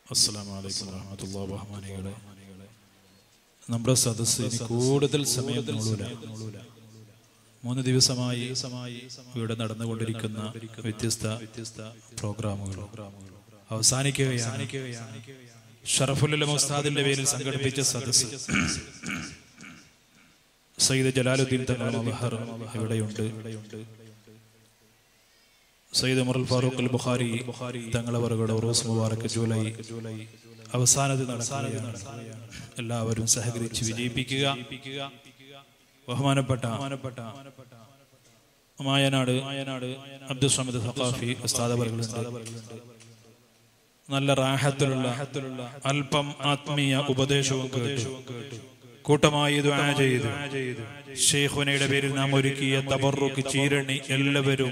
അസ്സലാമു അലൈക്കും വറഹ്മത്തുള്ളാഹി ബഹുമാനികളെ നമ്മുടെ സദസ്സ് ഇനി കൂടുതൽ സമയം നീളൂല മൂന്ന് ദിവസമായി ഇവിടെ നടന്നുകൊണ്ടിരിക്കുന്ന വ്യത്യസ്ത വ്യത്യസ്ത പ്രോഗ്രാമുകൾ അവസാനിക്കുകയാണ് ഷറഫുൽ ഉസ്താദിന്റെ പേരിൽ സംഘടിപ്പിച്ച സദസ്സ് സയ്യിദ് ജലാലുദ്ദീൻ തങ്ങൾ മദഹർ ഇവിടെയുണ്ട് സയ്യിദ് ഉമർ ഫാറൂഖ് അൽ ബുഖാരി തങ്ങളവറുകളുടെ ഉറൂസ് മുബാറക്ക് ജൂലൈ അവസാനത് നടക്കുകയാണ് എല്ലാവരും സഹകരിച്ച് വിജയിപ്പിക്കുക ബഹുമാനപ്പെട്ട ബഹുമാനപ്പെട്ട മായനാട് മായനാട് അബ്ദുൽ സമദ് സഖാഫി ഉസ്താദ് അവറുകളുണ്ട് നല്ല റാഹത്തിലുള്ള അല്പം ആത്മീയ ഉപദേശവും കേട്ടു കൂട്ടമായി ദുആ ചെയ്തു ഷെയ്ഖുനയുടെ പേരിൽ നാം ഒരുക്കിയ തബറുക്ക് ചീരണി എല്ലാവരും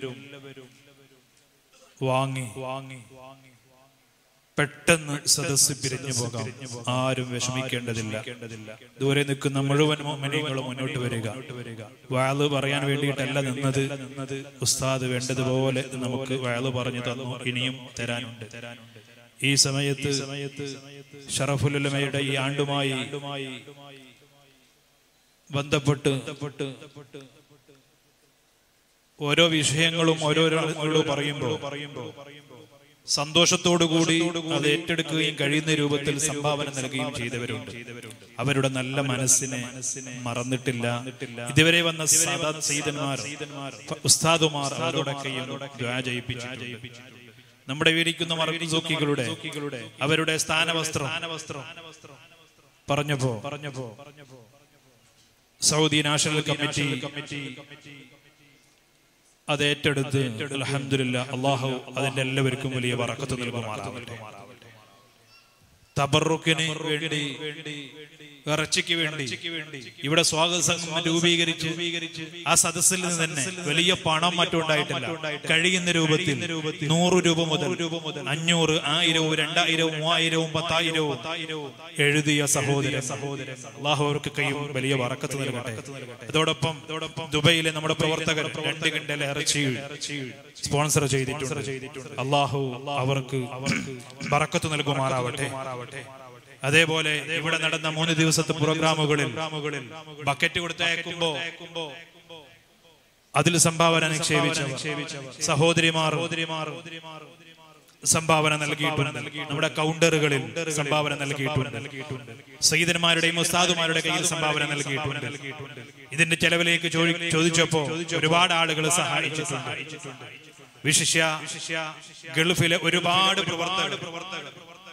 വാങ്ങി വാങ്ങി പെട്ടെന്ന് സദസ്സ് പിരിഞ്ഞു പോകാം ആരും വിഷമിക്കേണ്ടതില്ല ദൂരെ നിൽക്കുന്ന മുഴുവൻ മോമിനികളും മുന്നോട്ട് വരിക വയല് പറയാൻ വേണ്ടിയിട്ടല്ല നിന്നത് ഉസ്താദ് വേണ്ടതുപോലെ നമുക്ക് വയല് പറഞ്ഞു തന്നു ഇനിയും തരാനുണ്ട് ഈ സമയത്ത് സമയത്ത് ഷറഫുലുലമയുടെ ഈ ആണ്ടുമായി ബന്ധപ്പെട്ട് ഓരോ വിഷയങ്ങളും ഓരോരോ പറയുമ്പോൾ പറയുമ്പോൾ സന്തോഷത്തോടുകൂടി അത് ഏറ്റെടുക്കുകയും കഴിയുന്ന രൂപത്തിൽ സംഭാവന നൽകുകയും ചെയ്തവരുണ്ട് അവരുടെ നല്ല മനസ്സിനെ മറന്നിട്ടില്ല ഇതുവരെ വന്ന സാദാത്ത് സീതന്മാർ ഉസ്താദുമാർ അവരോടൊക്കെയും ദ്വാ ജയിപ്പിച്ചു നമ്മുടെ വീരിക്കുന്ന മറക്കുസൂക്കികളുടെ അവരുടെ സ്ഥാനവസ്ത്രം പറഞ്ഞപ്പോ പറഞ്ഞപ്പോ സൗദി നാഷണൽ കമ്മിറ്റി കമ്മിറ്റി അത് ഏറ്റെടുത്ത് അലഹമില്ല അള്ളാഹു അതിന്റെ എല്ലാവർക്കും വലിയ വറക്കത്ത് നൽകുമാറാവട്ടെ തബറുക്കിന് വേണ്ടി ഇറച്ചിക്ക് വേണ്ടി ഇവിടെ സ്വാഗത സംഘം രൂപീകരിച്ച് ആ സദസ്സിൽ നിന്ന് തന്നെ വലിയ പണം മറ്റും ഉണ്ടായിട്ടില്ല കഴിയുന്ന രൂപത്തിൽ നൂറ് രൂപ മുതൽ അഞ്ഞൂറ് ആയിരവും രണ്ടായിരവും മൂവായിരവും പത്തായിരവും എഴുതിയ സഹോദര സഹോദരൻ അള്ളാഹു അവർക്ക് കൈയും വലിയ വറക്കത്ത് നൽകട്ടെ അതോടൊപ്പം ദുബൈയിലെ നമ്മുടെ പ്രവർത്തകർ രണ്ട് കിണ്ടൽ ഇറച്ചി സ്പോൺസർ ചെയ്തിട്ടുണ്ട് അള്ളാഹു അവർക്ക് അവർക്ക് വറക്കത്ത് നൽകുമാറാവട്ടെ അതേപോലെ ഇവിടെ നടന്ന മൂന്ന് ദിവസത്തെ പ്രോഗ്രാമുകളിൽ ബക്കറ്റ് കൊടുത്തയക്കുമ്പോ അതിൽ സംഭാവന നിക്ഷേപിച്ച സഹോദരിമാർ സംഭാവന നൽകിയിട്ടുണ്ട് നമ്മുടെ കൗണ്ടറുകളിൽ സംഭാവന നൽകിയിട്ടുണ്ട് സയ്യിദന്മാരുടെയും ഉസ്താദുമാരുടെ കയ്യിൽ സംഭാവന നൽകിയിട്ടുണ്ട് ഇതിന്റെ ചെലവിലേക്ക് ചോദിച്ചപ്പോ ഒരുപാട് ആളുകൾ സഹായിച്ചിട്ടുണ്ട് വിശിഷ്യ ഗൾഫിലെ ഒരുപാട് പ്രവർത്തകർ പ്രവർത്തകർ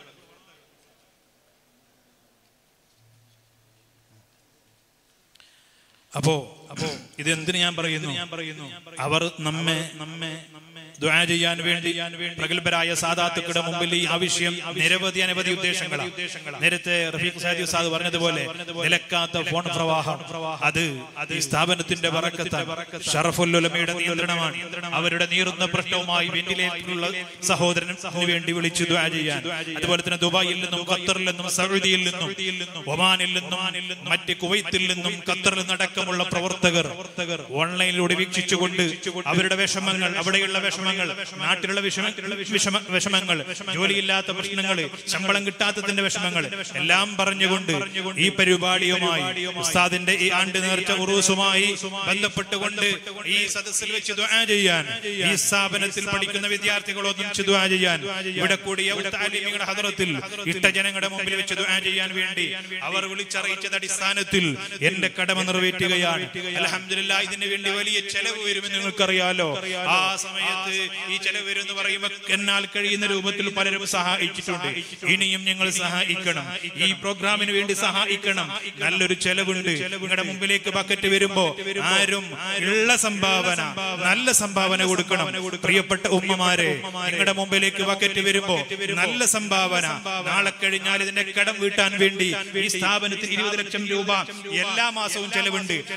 അപ്പോ അപ്പോ ഇത് എന്തിനു ഞാൻ പറയുന്നു ഞാൻ പറയുന്നു അവർ നമ്മെ നമ്മെ ദ്വാ ചെയ്യാൻ വേണ്ടി പ്രഗത്ഭരായ സാധാത്തുക്കളുടെ മുമ്പിൽ ഈ ആവശ്യം നിരവധി അനവധി ഉദ്ദേശങ്ങളാണ് നേരത്തെ റഫീഖ് സാദി ഉസ്താദ് പറഞ്ഞതുപോലെ നിലക്കാത്ത ഫോൺ പ്രവാഹം അത് ഈ സ്ഥാപനത്തിന്റെ ഷറഫുല്ലുലമയുടെ നിയന്ത്രണമാണ് അവരുടെ നീറുന്ന പ്രശ്നവുമായി വെന്റിലേറ്ററിലുള്ള സഹോദരന് വേണ്ടി വിളിച്ചു ദ്വാ ചെയ്യാൻ അതുപോലെ തന്നെ ദുബായിൽ നിന്നും ഖത്തറിൽ നിന്നും സൗദിയിൽ നിന്നും ഒമാനിൽ നിന്നും മറ്റ് കുവൈത്തിൽ നിന്നും ഖത്തറിൽ നിന്നടക്കമുള്ള പ്രവർത്തകർ ഓൺലൈനിലൂടെ വീക്ഷിച്ചുകൊണ്ട് അവരുടെ വിഷമങ്ങൾ അവിടെയുള്ള വിഷമങ്ങൾ നാട്ടിലുള്ള വിഷമ വിഷമ വിഷമങ്ങൾ ജോലിയില്ലാത്ത പ്രശ്നങ്ങൾ ശമ്പളം കിട്ടാത്തതിന്റെ വിഷമങ്ങൾ എല്ലാം പറഞ്ഞുകൊണ്ട് ഈ പരിപാടിയുമായി ഉസ്താദിന്റെ ഈ ആണ്ട് നേർച്ച ഉറൂസുമായി ബന്ധപ്പെട്ടുകൊണ്ട് ഈ സദസ്സിൽ വെച്ച് ദ്വാ ചെയ്യാൻ ഈ സ്ഥാപനത്തിൽ പഠിക്കുന്ന വിദ്യാർത്ഥികളൊന്നും ദ്വാ ചെയ്യാൻ ഇവിടെ കൂടിയ താലിമികളുടെ ഹദറത്തിൽ ഇട്ട ജനങ്ങളുടെ മുമ്പിൽ വെച്ച് ദ്വാ ചെയ്യാൻ വേണ്ടി അവർ വിളിച്ചറിയിച്ചത് അടിസ്ഥാനത്തിൽ എന്റെ കടമ നിറവേറ്റുകയാണ് അലഹമില്ല ഇതിന് വേണ്ടി വലിയ ചെലവ് വരുമെന്ന് നിങ്ങൾക്കറിയാലോ ആ സമയത്ത് ഈ ചെലവ് വരും എന്ന് പറയുമ്പോൾ എന്നാൽ കഴിയുന്ന രൂപത്തിൽ പലരും സഹായിച്ചിട്ടുണ്ട് ഇനിയും നിങ്ങൾ സഹായിക്കണം ഈ പ്രോഗ്രാമിന് വേണ്ടി സഹായിക്കണം നല്ലൊരു ചെലവുണ്ട് നിങ്ങളുടെ മുമ്പിലേക്ക് ബക്കറ്റ് വരുമ്പോ ആരും ഉള്ള സംഭാവന നല്ല സംഭാവന കൊടുക്കണം പ്രിയപ്പെട്ട ഉമ്മമാരെ നിങ്ങളുടെ മുമ്പിലേക്ക് ബക്കറ്റ് വരുമ്പോ നല്ല സംഭാവന നാളെ കഴിഞ്ഞാൽ ഇതിന്റെ കടം വീട്ടാൻ വേണ്ടി ഈ സ്ഥാപനത്തിന് ഇരുപത് ലക്ഷം രൂപ എല്ലാ മാസവും ചെലവുണ്ട് അതിനോട്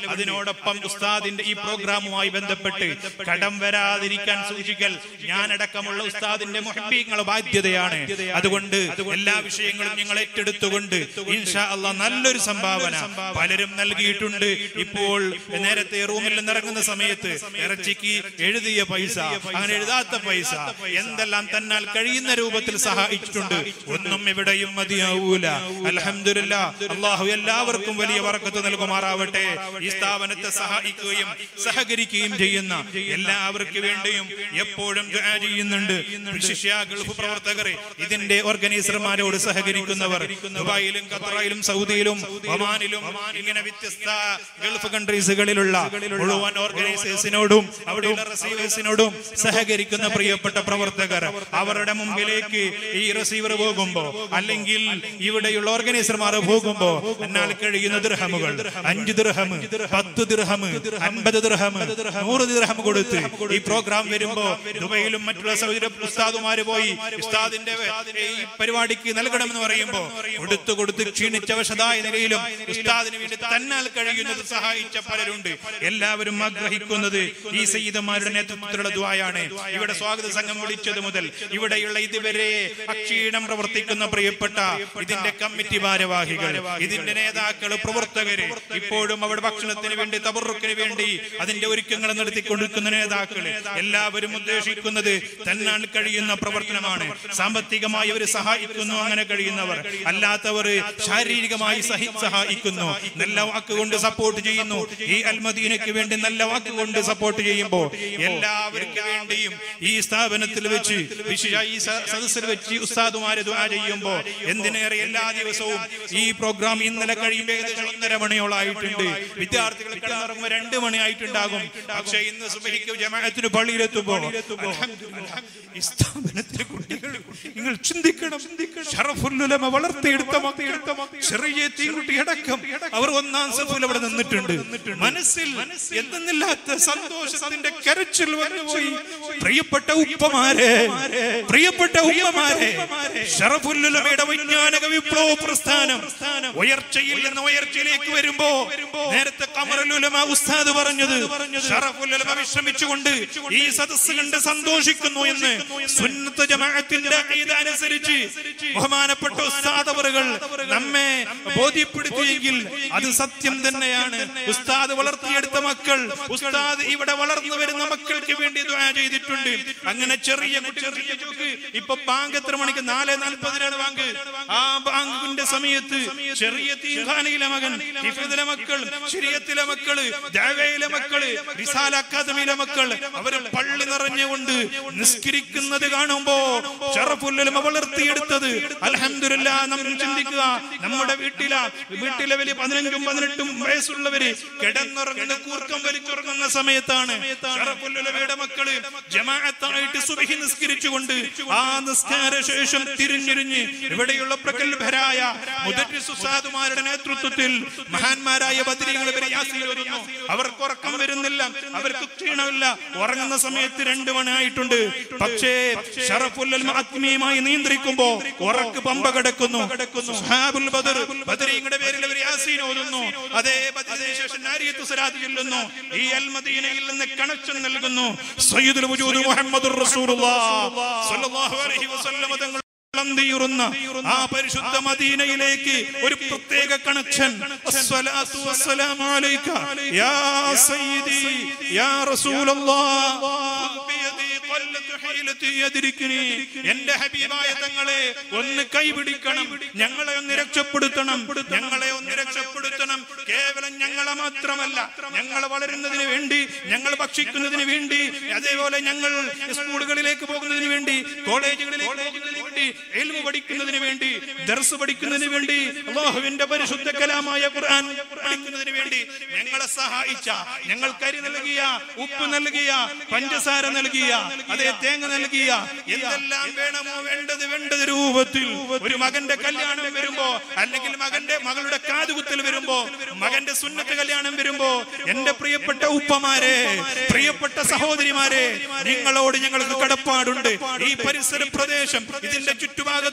അതിനോടൊപ്പം ഉസ്താദിന്റെ ഈ പ്രോഗ്രാമുമായി ബന്ധപ്പെട്ട് കടം വരാതിരിക്കാൻ സൂക്ഷിക്കൽ ഞാനടക്കമുള്ള ഉസ്താദിന്റെ മുഹബീങ്ങളുടെ ബാധ്യതയാണ് അതുകൊണ്ട് എല്ലാ വിഷയങ്ങളും ഞങ്ങൾ ഏറ്റെടുത്തുകൊണ്ട് ഇൻഷാ അള്ളാ നല്ലൊരു സംഭാവന പലരും നൽകിയിട്ടുണ്ട് ഇപ്പോൾ നേരത്തെ റൂമിൽ നിന്ന് ഇറങ്ങുന്ന സമയത്ത് ഇറച്ചിക്ക് എഴുതിയ പൈസ അങ്ങനെ എഴുതാത്ത പൈസ എന്തെല്ലാം തന്നാൽ കഴിയുന്ന രൂപത്തിൽ സഹായിച്ചിട്ടുണ്ട് ഒന്നും എവിടെയും മതിയാവൂല അലഹമില്ല അള്ളാഹു എല്ലാവർക്കും വലിയ വറക്കത്ത് നൽകുമാറാവട്ടെ ഈ സ്ഥാപനത്തെ സഹായിക്കുകയും സഹകരിക്കുകയും ചെയ്യുന്ന എല്ലാവർക്കും വേണ്ടിയും എപ്പോഴും ദുആ ചെയ്യുന്നുണ്ട് വിശിഷ്യ ഗൾഫ് പ്രവർത്തകരെ ഇതിന്റെ ഓർഗനൈസർമാരോട് സഹകരിക്കുന്നവർ ദുബായിലും ഖത്തറിലും സൗദിയിലും ഒമാനിലും ഇങ്ങനെ വ്യത്യസ്ത ഗൾഫ് കൺട്രീസുകളിലുള്ള മുഴുവൻ ഓർഗനൈസേഴ്സിനോടും അവിടെയുള്ള റിസീവേഴ്സിനോടും സഹകരിക്കുന്ന പ്രിയപ്പെട്ട പ്രവർത്തകർ അവരുടെ മുമ്പിലേക്ക് ഈ റിസീവർ പോകുമ്പോ അല്ലെങ്കിൽ ഇവിടെയുള്ള ഓർഗനൈസർമാർ പോകുമ്പോ എന്നാൽ കഴിയുന്ന ദിർഹമുകൾ അഞ്ച് ദിർഹം പത്ത് ദിർഹം അൻപത് ദിർഹം നൂറ് ദിർഹം കൊടുത്ത് ഈ പ്രോഗ്രാം വരുമ്പോ ദുബൈയിലും മറ്റുള്ള സൗദി ഉസ്താദുമാര് പോയി ഉസ്താദിന്റെ ഈ പരിപാടിക്ക് നൽകണമെന്ന് പറയുമ്പോ കൊടുത്തു കൊടുത്ത് ക്ഷീണിച്ച വശതായ നിലയിലും ഉസ്താദിന് വേണ്ടി തന്നാൽ കഴിയുന്നത് സഹായിച്ച പലരുണ്ട് എല്ലാവരും ആഗ്രഹിക്കുന്നത് ഈ സയ്യിദന്മാരുടെ നേതൃത്വത്തിലുള്ള ദ്വായാണ് ഇവിടെ സ്വാഗത സംഘം വിളിച്ചത് മുതൽ ഇവിടെയുള്ള ഇതുവരെ അക്ഷീണം പ്രവർത്തിക്കുന്ന പ്രിയപ്പെട്ട ഇതിന്റെ കമ്മിറ്റി ഭാരവാഹികൾ ഇതിന്റെ നേതാക്കൾ പ്രവർത്തകര് ഇപ്പോഴും അവിടെ ഭക്ഷണത്തിന് വേണ്ടി തബറുക്കിന് വേണ്ടി അതിന്റെ ഒരുക്കങ്ങൾ നടത്തിക്കൊണ്ടിരിക്കുന്ന നേതാക്കൾ എല്ലാവരും ഉദ്ദേശിക്കുന്നത് തന്നാൽ കഴിയുന്ന പ്രവർത്തനമാണ് സാമ്പത്തികമായി അവർ സഹായിക്കുന്നു അങ്ങനെ കഴിയുന്നവർ അല്ലാത്തവർ ശാരീരികമായി സഹി സഹായിക്കുന്നു നല്ല വാക്കുകൊണ്ട് സപ്പോർട്ട് ചെയ്യുന്നു ഈ അൽമദീനയ്ക്ക് വേണ്ടി നല്ല വാക്കുകൊണ്ട് സപ്പോർട്ട് ചെയ്യുമ്പോൾ എല്ലാവർക്കും വേണ്ടിയും ഈ സ്ഥാപനത്തിൽ വെച്ച് വിശേഷ ഈ സ- സദസ്സിൽ വെച്ച് ഉസ്താദുമാരെ ദുആ ചെയ്യുമ്പോൾ എന്തിനേറെ എല്ലാ ദിവസവും ഈ പ്രോഗ്രാം ഇന്നലെ കഴിയുമ്പോൾ ഏകദേശം ഒന്നര മണിയോളായിട്ടുണ്ട് വിദ്യാർത്ഥികൾ കിടന്നിറങ്ങുമ്പോൾ രണ്ട് മണിയായിട്ടുണ്ടാകും പക്ഷേ ഇന്ന് സുബഹിക്ക് ജമാഅത്തിന് പള്ളിയിലെത്തുമ്പോൾ അൽഹംദുലില്ലാ, ഈ സ്ഥാപനത്തിലെ കുട്ടികൾ നിങ്ങൾ ചിന്തിക്കണം ഷറഫുല്ലുലമ വളർത്തിയെടുത്ത മക്കൾ ചെറിയ തീകുട്ടിയടക്കം അവർ ഒന്നാം സഫിൽ അവിടെ നിന്നിട്ടുണ്ട് മനസ്സിൽ എന്തെന്നില്ലാത്ത സന്തോഷത്തിന്റെ കരച്ചിൽ വന്നുപോയി പ്രിയപ്പെട്ട ഉപ്പമാരെ പ്രിയപ്പെട്ട ഉമ്മമാരെ ഷറഫുല്ലുലമയുടെ വൈജ്ഞാനിക വിപ്ലവ പ്രസ്ഥാനം ഉയർച്ചയിൽ നിന്ന് ഉയർച്ചയിലേക്ക് വരുമ്പോ നേരത്തെ കമറുലുലമ ഉസ്താദ് പറഞ്ഞത് ഷറഫുല്ലുലമ വിശ്രമിച്ചുകൊണ്ട് ഈ സദസ്സ് കണ്ട് സന്തോഷിക്കുന്നു എന്ന് സുന്നത്ത് ജമാഅത്തിന്റെ അഖീദ അനുസരിച്ച് ബഹുമാനപ്പെട്ട ഉസ്താദ് അവറുകൾ നമ്മെ ബോധ്യപ്പെടുത്തിയെങ്കിൽ അത് സത്യം തന്നെയാണ് ഉസ്താദ് വളർത്തിയെടുത്ത മക്കൾ ഉസ്താദ് ഇവിടെ വളർന്നു വരുന്ന മക്കൾക്ക് വേണ്ടി ദുആ ചെയ്തിട്ടുണ്ട് അങ്ങനെ ചെറിയ കുട്ടികൾ ഇപ്പൊ ബാങ്ക് എത്ര മണിക്ക് നാല് നാൽപ്പതിനാണ് ബാങ്ക് ആ ബാങ്കിന്റെ സമയത്ത് ചെറിയ തീഖാനയിലെ മകൻ ഹിഫദിലെ മക്കൾ ശരിയത്തിലെ മക്കള് ദാവയിലെ മക്കള് റിസാല അക്കാദമിയിലെ മക്കൾ അവര് പള്ളി നിറഞ്ഞുകൊണ്ട് നിസ്കരിക്കുന്നത് കാണുമ്പോ ഷറഫുല്ലുലമ വളർത്തിയെടുത്തത് അൽഹംദുലില്ലാ നമ്മൾ ചിന്തിക്കുക നമ്മുടെ വീട്ടില വീട്ടിലെ വലിയ പതിനഞ്ചും പതിനെട്ടും വയസ്സുള്ളവര് കിടന്നുറങ്ങുന്ന കൂർക്കം വലിച്ചുറങ്ങുന്ന സമയത്താണ് ഷറഫുല്ലുലമയുടെ മക്കള് ജമാഅത്തായിട്ട് സുബഹി നിസ്കരിച്ചുകൊണ്ട് ആ നിസ്കാര ശേഷം തിരിഞ്ഞിരിഞ്ഞ് ഇവിടെയുള്ള പ്രഗത്ഭരായ മുദരിസ് ഉസ്താദുമാരുടെ നേതൃത്വത്തിൽ മഹാന്മാരായ ബദരീങ്ങൾ ഇവരെ യാസീൻ ഓതുന്നു അവർക്ക് ഉറക്കം വരുന്നില്ല അവർക്ക് ക്ഷീണമില്ല ഉറങ്ങുന്ന സമയത്ത് രണ്ടു മണി ആയിട്ടുണ്ട് പക്ഷേ ഷറഫുൽ ആത്മീയമായി നിയന്ത്രിക്കുമ്പോ ഉറക്ക് പമ്പ കിടക്കുന്നു സുഹാബുൽ ബദർ ബദരീങ്ങളുടെ പേരിൽ അവർ യാസീൻ ഓതുന്നു അതേ ബദറിന് ശേഷം നാരിയത്ത് സ്വലാത്ത് ചൊല്ലുന്നു ഈ അൽമദീനയിൽ നിന്ന് കണക്ഷൻ നൽകുന്നു സയ്യിദുൽ വജൂദ് മുഹമ്മദുർ റസൂലുള്ളാഹ് സ്വല്ലല്ലാഹു അലൈഹി വസല്ലം തങ്ങൾ തീറുന്ന ആ പരിശുദ്ധ മദീനയിലേക്ക് ഒരു പ്രത്യേക കണക്ഷൻ അസ്സലാത്തു വസ്സലാമു അലൈക യാ സയ്യിദി യാ റസൂലല്ലാഹ് ബിയദി ഖല്ലത്ത് ഹീലത്തി യദ്രിക്നി എന്റെ ഹബീബായ തങ്ങളെ ഒന്ന് കൈപിടിക്കണം ഞങ്ങളെ ഒന്ന് രക്ഷപ്പെടുത്തണം ഞങ്ങളെ ഒന്ന് രക്ഷപ്പെടുത്തണം കേവലം ഞങ്ങളെ മാത്രമല്ല ഞങ്ങൾ വളരുന്നതിന് വേണ്ടി ഞങ്ങൾ ഭക്ഷിക്കുന്നതിന് വേണ്ടി അതേപോലെ ഞങ്ങൾ സ്കൂളുകളിലേക്ക് പോകുന്നതിന് വേണ്ടി കോളേജുകളിലേക്ക് പോകുന്നതിന് വേണ്ടി എൽമു പഠിക്കുന്നതിന് വേണ്ടി ദർസ് പഠിക്കുന്നതിന് വേണ്ടി അള്ളാഹുവിന്റെ പരിശുദ്ധ കലാമായ ഖുർആൻ പഠിക്കുന്നതിന് വേണ്ടി ഞങ്ങളെ സഹായിച്ച ഞങ്ങൾ കരി നൽകിയ ഉപ്പ് നൽകിയ പഞ്ചസാര നൽകിയ അതേ തേങ്ങ നൽകിയ എന്തെല്ലാം വേണമോ വേണ്ടത് വേണ്ടത് രൂപത്തിൽ ഒരു മകന്റെ കല്യാണം വരുമ്പോ അല്ലെങ്കിൽ മകന്റെ മകളുടെ കാതുകുത്തൽ വരുമ്പോ മകന്റെ സുന്നത്ത് കല്യാണം വരുമ്പോ എന്റെ പ്രിയപ്പെട്ട ഉപ്പമാരെ പ്രിയപ്പെട്ട സഹോദരിമാരെ നിങ്ങളോട് ഞങ്ങൾക്ക് കടപ്പാടുണ്ട് ഈ പരിസര പ്രദേശം ഇതിന്റെ ചുറ്റുഭാഗത്ത്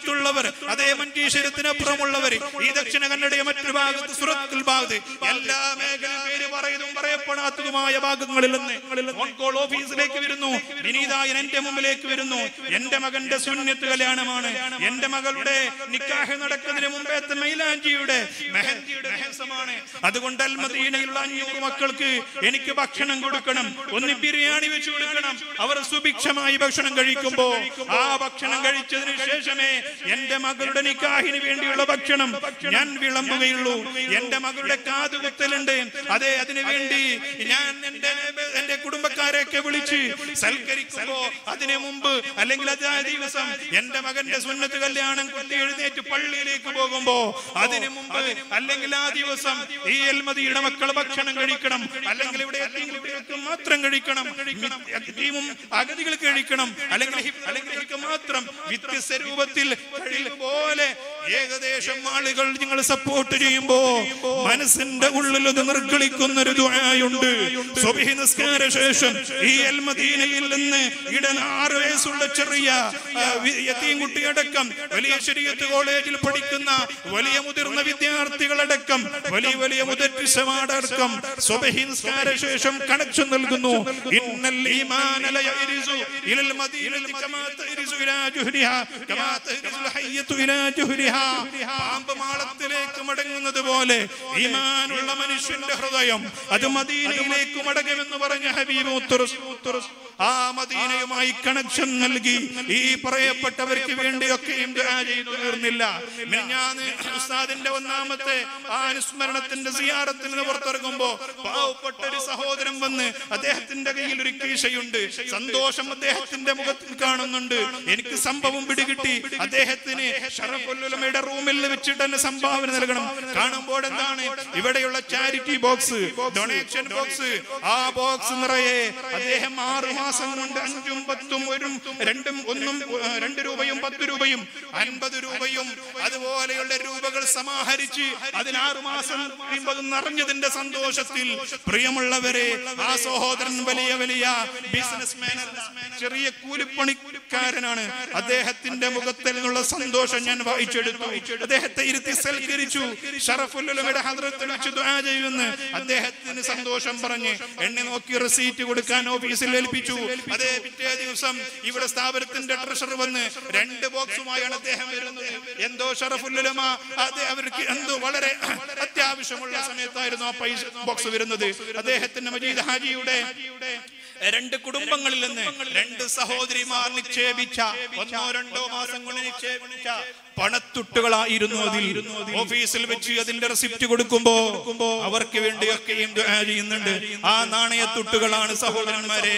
ഭാഗത്തുള്ളവർ അതേ മഞ്ചേശ്വരത്തിനപ്പുറമുള്ളവർ ഈ ദക്ഷിണ കന്നഡയെ മറ്റു ഭാഗത്ത് സുറത്തിൽ ഭാഗത്ത് എല്ലാ മേഖല പേര് പറയുന്നതും പറയപ്പെടാത്തതുമായ ഭാഗങ്ങളിൽ നിന്ന് ഫോൺ കോൾ ഓഫീസിലേക്ക് വരുന്നു വിനീതായൻ എന്റെ മുമ്പിലേക്ക് വരുന്നു എന്റെ മകന്റെ സുന്നത്ത് കല്യാണമാണ് എന്റെ മകളുടെ നിക്കാഹ് നടക്കുന്നതിന് മുമ്പേത്തെ മൈലാഞ്ചിയുടെ മെഹന്തിയുടെ ദിവസമാണ് അതുകൊണ്ട് അൽമദീനയിലുള്ള അഞ്ഞൂറ് മക്കൾക്ക് എനിക്ക് ഭക്ഷണം കൊടുക്കണം ഒന്ന് ബിരിയാണി വെച്ച് കൊടുക്കണം അവർ സുഭിക്ഷമായി ഭക്ഷണം കഴിക്കുമ്പോ ആ ഭക്ഷണം കഴിച്ചതിന് ശേഷമേ എന്റെ മകളുടെ നിക്കാഹിന് വേണ്ടിയുള്ള ഭക്ഷണം ഞാൻ വിളമ്പുകയുള്ളൂ എന്റെ മകളുടെ കാതുകുത്തലുണ്ട് അതെ അതിനു വേണ്ടി ഞാൻ എന്റെ എന്റെ കുടുംബക്കാരെയൊക്കെ വിളിച്ച് സൽക്കരിക്കുമ്പോ അതിനു മുമ്പ് അല്ലെങ്കിൽ അതേ ദിവസം എന്റെ മകന്റെ സുന്നത്ത് കല്യാണം കുട്ടി എഴുന്നേറ്റ് പള്ളിയിലേക്ക് പോകുമ്പോ അതിനു മുമ്പ് അല്ലെങ്കിൽ ആ ദിവസം ഈ എൽമതിയുടെ മക്കൾ ഭക്ഷണം കഴിക്കണം അല്ലെങ്കിൽ ഇവിടെ എത്തിയും കുട്ടികൾക്ക് മാത്രം കഴിക്കണം എത്തിയും അഗതികൾക്ക് കഴിക്കണം അല്ലെങ്കിൽ ഹി- അല്ലെങ്കിൽ ഇവർക്ക് മാത്രം വ്യത്യസ്ത രൂപത്തിൽ കഴിവ് പോലെ ഏകദേശം ആളുകൾ നിങ്ങൾ സപ്പോർട്ട് ചെയ്യുമ്പോ മനസ്സിന്റെ ഉള്ളിൽ അത് നിർഗളിക്കുന്ന ഒരു ദുആയുണ്ട് സുബ്ഹി നിസ്കാര ശേഷം ഈ അൽമദീനയിൽ നിന്ന് ഇടൻ ആറ് വയസ്സുള്ള ചെറിയ ആ, വി- യതീം കുട്ടിയടക്കം വലിയ ശരീരത്ത് കോളേജിൽ പഠിക്കുന്ന വലിയ മുതിർന്ന വിദ്യാർത്ഥികളടക്കം വലിയ വലിയ മുതറ്റിസമാടക്കം സുബ്ഹി നിസ്കാര ശേഷം കണക്ഷൻ നൽകുന്നു ഇന്നൽ ഈമാന ലയരിസു ഇലൽ മദീനത്തി കമാ തരിസു ഇലാ ജുഹ്രിഹാ കമാ തരിസുൽ ഹയ്യത്തു ഇലാ ജുഹ്രിഹാ പാമ്പ് മാളത്തിലേക്ക് മടങ്ങുന്നത് പോലെ ഈമാനുള്ള മനുഷ്യന്റെ ഹൃദയം അത് മദീനയിലേക്ക് മടങ്ങുമെന്ന് പറഞ്ഞ ഹബീബ് മുത്തുറസ് മുത്തുറസ് ആ മദീനയുമായി കണക്ഷൻ നൽകി ഈ പറയപ്പെട്ടവർക്ക് വേണ്ടിയൊക്കെയും ദുആ ചെയ്തു തീർന്നില്ല മിനിഞ്ഞാന്ന് ഉസ്താദിന്റെ ഒന്നാമത്തെ ആ അനുസ്മരണത്തിന്റെ സിയാറത്തിൽ നിന്ന് പുറത്തിറങ്ങുമ്പോ പാവപ്പെട്ട ഒരു സഹോദരൻ വന്ന് അദ്ദേഹത്തിന്റെ കയ്യിൽ ഒരു കീശയുണ്ട് സന്തോഷം അദ്ദേഹത്തിന്റെ മുഖത്തിൽ കാണുന്നുണ്ട് എനിക്ക് സംഭവം പിടികിട്ടി അദ്ദേഹത്തിന് ഷറഫുല്ലുലമയുടെ റൂമിൽ വെച്ചിട്ട് തന്നെ സംഭാവന നൽകണം കാണുമ്പോൾ എന്താണ് ഇവിടെയുള്ള ചാരിറ്റി ബോക്സ് ഡൊണേഷൻ ബോക്സ് ആ ബോക്സ് നിറയെ അദ്ദേഹം ആറു മാസം കൊണ്ട് അഞ്ചും പത്തും ഒരു രണ്ടും ഒന്നും ഏ, രണ്ട് രൂപയും പത്ത് രൂപയും അൻപത് രൂപയും അതുപോലെയുള്ള രൂപകൾ സമാഹരിച്ച് അതിന് ആറു മാസം കഴിയുമ്പോൾ അത് നിറഞ്ഞതിന്റെ സന്തോഷത്തിൽ പ്രിയമുള്ളവരെ ആ സഹോദരൻ വലിയ വലിയ ബിസിനസ്മാൻ ചെറിയ കൂലിപ്പണിക്കാരനാണ് അദ്ദേഹത്തിന്റെ മുഖത്തിൽ നിന്നുള്ള സന്തോഷം ഞാൻ വായിച്ചെടുത്തു അദ്ദേഹത്തെ ഇരുത്തി സൽക്കരിച്ചു ഷറഫുല്ലുലമയുടെ ഹദ്രത്തിൽ വെച്ച് ദുആ ചെയ്യുമെന്ന് അദ്ദേഹത്തിന് സന്തോഷം പറഞ്ഞ് എന്നെ നോക്കി റെസീറ്റ് കൊടുക്കാൻ ഓഫീസിൽ ഏൽപ്പിച്ചു അതേ പിറ്റേ ദിവസം ഇവിടെ സ്ഥാപനത്തിന്റെ ട്രഷറർ വന്ന് രണ്ട് ബോക്സുമായാണ് അദ്ദേഹം വരുന്നത് എന്തോ ഷറഫുല്ലുലമ അത് അവർക്ക് എന്തോ വളരെ അത്യാവശ്യമുള്ള സമയത്തായിരുന്നു ആ പൈസ ബോക്സ് വരുന്നത് അദ്ദേഹത്തിന്റെ മജീദ് ഹാജിയുടെ രണ്ട് കുടുംബങ്ങളിൽ നിന്ന് രണ്ട് സഹോദരിമാർ നിക്ഷേപിച്ച ഒന്നോ രണ്ടോ മാസം കൊണ്ട് നിക്ഷേപിച്ച പണത്തുട്ടുകളായിരുന്നു അതിൽ ഓഫീസിൽ വെച്ച് അതിന്റെ റെസിപ്റ്റ് കൊടുക്കുമ്പോ അവർക്ക് വേണ്ടിയൊക്കെയും ദുആ ചെയ്യുന്നുണ്ട് ആ നാണയത്തുട്ടുകളാണ് സഹോദരന്മാരെ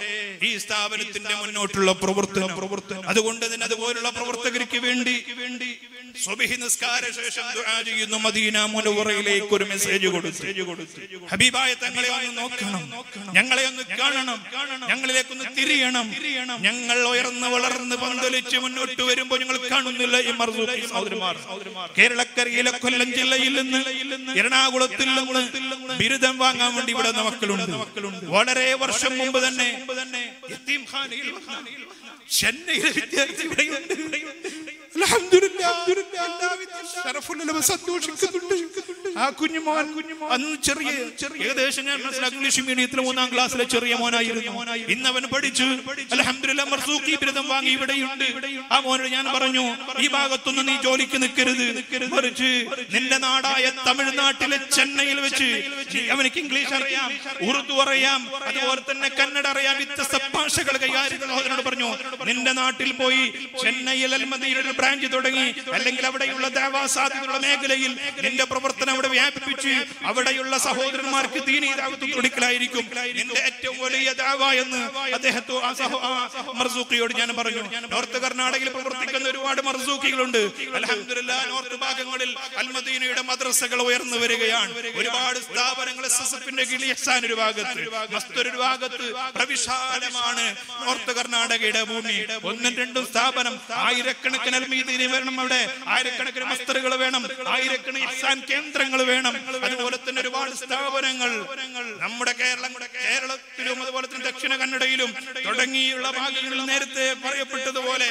ഈ സ്ഥാപനത്തിന്റെ മുന്നോട്ടുള്ള പ്രവർത്തനം പ്രവർത്തനം അതുകൊണ്ട് തന്നെ അതുപോലുള്ള പ്രവർത്തകർക്ക് വേണ്ടി വേണ്ടി സ്വബിഹി നിസ്കാര ശേഷം ദുആ ചെയ്യുന്നു മദീന മുനവറയിലേക്ക് ഒരു മെസ്സേജ് കൊടുത്തു ഹബീബായ തങ്ങളെ ഒന്ന് നോക്കണം ഞങ്ങളെ ഒന്ന് കാണണം ഞങ്ങളിലേക്കൊന്ന് തിരിയണം ഞങ്ങൾ ഉയർന്ന് വളർന്ന് പന്തലിച്ച് മുന്നോട്ട് വരുമ്പോൾ ഞങ്ങൾ കാണുന്നില്ല ഈ മർസൂഖി സഹോദരന്മാർ കേരളക്കരയിലെ കൊല്ലം ജില്ലയിൽ നിന്ന് എറണാകുളത്തിൽ നിന്ന് ബിരുദം വാങ്ങാൻ വേണ്ടി ഇവിടെ മക്കളുണ്ട് വളരെ വർഷം മുമ്പ് തന്നെ യത്തീംഖാനയിൽ വന്ന ചെന്നൈയിലെ വിദ്യാർത്ഥി ഇവിടെയുണ്ട് അൽഹംദുലില്ലാ. എല്ലാവിധ ഷറഫുല്ലുലമ സന്തോഷിക്കുന്നുണ്ട് ആ കുഞ്ഞുമോൻ അന്ന് ചെറിയ ഏകദേശം ഞാൻ മനസ്സിലാക്കി ഇംഗ്ലീഷ് മീഡിയത്തിലെ മൂന്നാം ക്ലാസ്സിലെ ചെറിയ മോനായിരുന്നു ഇന്ന് അവൻ പഠിച്ചു അലഹമില്ല മർസൂഖി ബിരുദം വാങ്ങി ഇവിടെയുണ്ട് ആ മോനോട് ഞാൻ പറഞ്ഞു ഈ ഭാഗത്തൊന്നും നീ ജോലിക്ക് നിൽക്കരുത് മറിച്ച് നിന്റെ നാടായ തമിഴ്നാട്ടിലെ ചെന്നൈയിൽ വെച്ച് നീ- അവനിക്ക് ഇംഗ്ലീഷ് അറിയാം ഉറുദു അറിയാം അതുപോലെ തന്നെ കന്നഡ അറിയാം വ്യത്യസ്ത ഭാഷകൾ കൈകാര്യം സഹോദരനോട് പറഞ്ഞു നിന്റെ നാട്ടിൽ പോയി ചെന്നൈയിൽ അൽമദിയിൽ ഒരു ബ്രാഞ്ച് തുടങ്ങി അല്ലെങ്കിൽ അവിടെയുള്ള ദേവാ സാധ്യതയുള്ള മേഖലയിൽ നിന്റെ പ്രവർത്തനം അവിടെ വ്യാപിപ്പിച്ച് അവിടെയുള്ള സഹോദരന്മാർക്ക് ദീനീ ദാവത്ത് കൊടുക്കലായിരിക്കും നിന്റെ ഏറ്റവും വലിയ ദേവ എന്ന് അദ്ദേഹത്തോ ആ സഹോ ആ മർസൂഖിയോട് ഞാൻ പറഞ്ഞു നോർത്ത് കർണാടകയിൽ പ്രവർത്തിക്കുന്ന ഒരുപാട് മർസൂഖികളുണ്ട് അലഹമില്ല നോർത്ത് ഭാഗങ്ങളിൽ അൽമദീനയുടെ മദ്രസകൾ ഉയർന്നു വരികയാണ് ഒരുപാട് സ്ഥാപനങ്ങൾ എസ് എസ് എഫിന്റെ കിളി എഹ്സാൻ ഒരു ഭാഗത്ത് മസ്തൊരു ഒരു ഭാഗത്ത് പ്രവിശാലമാണ് നോർത്ത് കർണാടകയുടെ ഭൂമി ഒന്നും രണ്ടും സ്ഥാപനം ആയിരക്കണക്കിന് അൽമീദീനി വരണം അവിടെ ആയിരക്കണക്കിന് മസ്തറുകൾ വേണം ആയിരക്കണക്കിന് ഇഹ്സാൻ കേന്ദ്രങ്ങൾ വേണം അതുപോലെ തന്നെ ഒരുപാട് സ്ഥാപനങ്ങൾ നമ്മുടെ കേരളം കേരളത്തിലും അതുപോലെ തന്നെ ദക്ഷിണ കന്നഡയിലും തുടങ്ങിയുള്ള ഭാഗങ്ങളിൽ നേരത്തെ പറയപ്പെട്ടതുപോലെ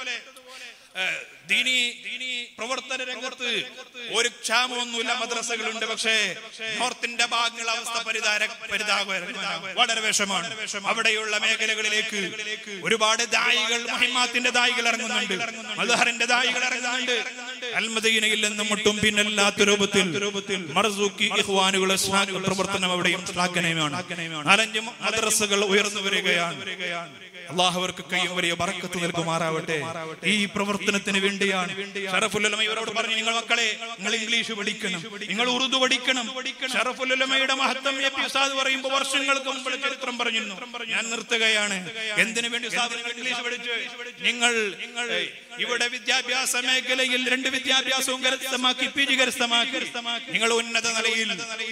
ഏഹ്, ദീനി ദീനി പ്രവർത്തന രംഗത്ത് ഒരു ക്ഷാമമൊന്നുമില്ല മദ്രസകളുണ്ട് പക്ഷേ നോർത്തിന്റെ ഭാഗങ്ങൾ അവസ്ഥ പരിതാര പരിതാപകരമാണ് വളരെ വിഷമാണ് അവിടെയുള്ള മേഖലകളിലേക്ക് ഒരുപാട് ദായികൾ മഹിമാത്തിന്റെ ദായികൾ ഇറങ്ങുന്നുണ്ട് മൽഹറിന്റെ ദായികൾ ഇറങ്ങുന്നുണ്ട് അൽമദീനയിൽ നിന്നും ഒട്ടും പിന്നല്ലാത്ത രൂപത്തിൽ മർസൂക്കി ഇഖ്വാനുകളുടെ സ്വാ- പ്രവർത്തനം അവിടെയും ശ്ലാഘനീയമാണ് നാലഞ്ച് മദ്രസകൾ ഉയർന്നു വരികയാണ് അള്ളാഹു അവർക്ക് കൈയും വലിയ ബറക്കത്ത് നൽകുമാറാവട്ടെ ഈ പ്രവർത്തനത്തിന് വേണ്ടിയാണ് ഷറഫുല്ലമ ഇവരോട് പറഞ്ഞു നിങ്ങൾ മക്കളെ നിങ്ങൾ ഇംഗ്ലീഷ് പഠിക്കണം നിങ്ങൾ ഉറുദു പഠിക്കണം ഷറഫുല്ലമയുടെ മഹത്വം എ പി ഉസ്താദ് പറയുമ്പോൾ വർഷങ്ങൾക്ക് മുമ്പ് ചരിത്രം പറഞ്ഞിരുന്നു ഞാൻ നിർത്തുകയാണ് എന്തിനു വേണ്ടി ഉസ്താദ് നിങ്ങൾ ഇംഗ്ലീഷ് പഠിച്ചു നിങ്ങൾ നിങ്ങൾ ഇവിടെ വിദ്യാഭ്യാസ മേഖലയിൽ രണ്ട് വിദ്യാഭ്യാസവും കരസ്ഥമാക്കി പി ജി കരസ്ഥമാക്കി നിങ്ങൾ ഉന്നത നിലയിൽ